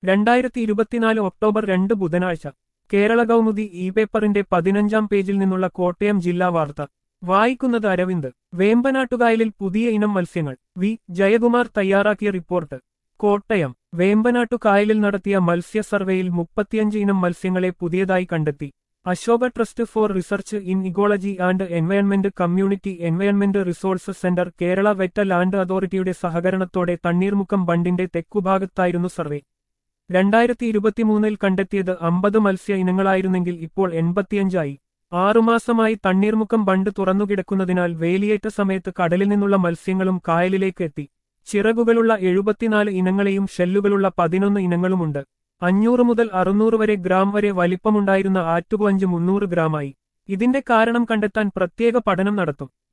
രണ്ടായിരത്തി ഇരുപത്തിനാല് ഒക്ടോബർ രണ്ട് ബുധനാഴ്ച കേരള കൗമുദി ഇ പേപ്പറിന്റെ പതിനഞ്ചാം പേജിൽ നിന്നുള്ള കോട്ടയം ജില്ലാ വാർത്ത വായിക്കുന്നത് അരവിന്ദ് വേമ്പനാട്ടുകായലിൽ പുതിയ ഇനം മത്സ്യങ്ങൾ വി ജയകുമാർ തയ്യാറാക്കിയ റിപ്പോർട്ട് കോട്ടയം വേമ്പനാട്ടുകായലിൽ നടത്തിയ മത്സ്യ സർവേയിൽ മുപ്പത്തിയഞ്ച് ഇനം മത്സ്യങ്ങളെ പുതിയതായി കണ്ടെത്തി Ashoka trust for research in ecology and environment community environment resources centre Kerala wetland അതോറിറ്റിയുടെ സഹകരണത്തോടെ തണ്ണീർമുക്കം ബണ്ടിന്റെ തെക്കുഭാഗത്തായിരുന്നു സർവേ രണ്ടായിരത്തി ഇരുപത്തിമൂന്നിൽ കണ്ടെത്തിയത് അമ്പത് മത്സ്യ ഇനങ്ങളായിരുന്നെങ്കിൽ ഇപ്പോൾ എൺപത്തിയഞ്ചായി ആറുമാസമായി തണ്ണീർമുക്കം ബണ്ട് തുറന്നുകിടക്കുന്നതിനാൽ വേലിയേറ്റ സമയത്ത് കടലിൽ നിന്നുള്ള മത്സ്യങ്ങളും കായലിലേക്ക് എത്തി ചിറകുകളുള്ള എഴുപത്തിനാല് ഇനങ്ങളെയും ഷെല്ലുകളുള്ള പതിനൊന്ന് ഇനങ്ങളുമുണ്ട് അഞ്ഞൂറ് മുതൽ അറുന്നൂറ് വരെ ഗ്രാം വരെ വലിപ്പമുണ്ടായിരുന്ന ആറ്റുപഞ്ച് മുന്നൂറ് ഗ്രാമായി ഇതിന്റെ കാരണം കണ്ടെത്താൻ പ്രത്യേക പഠനം നടത്തും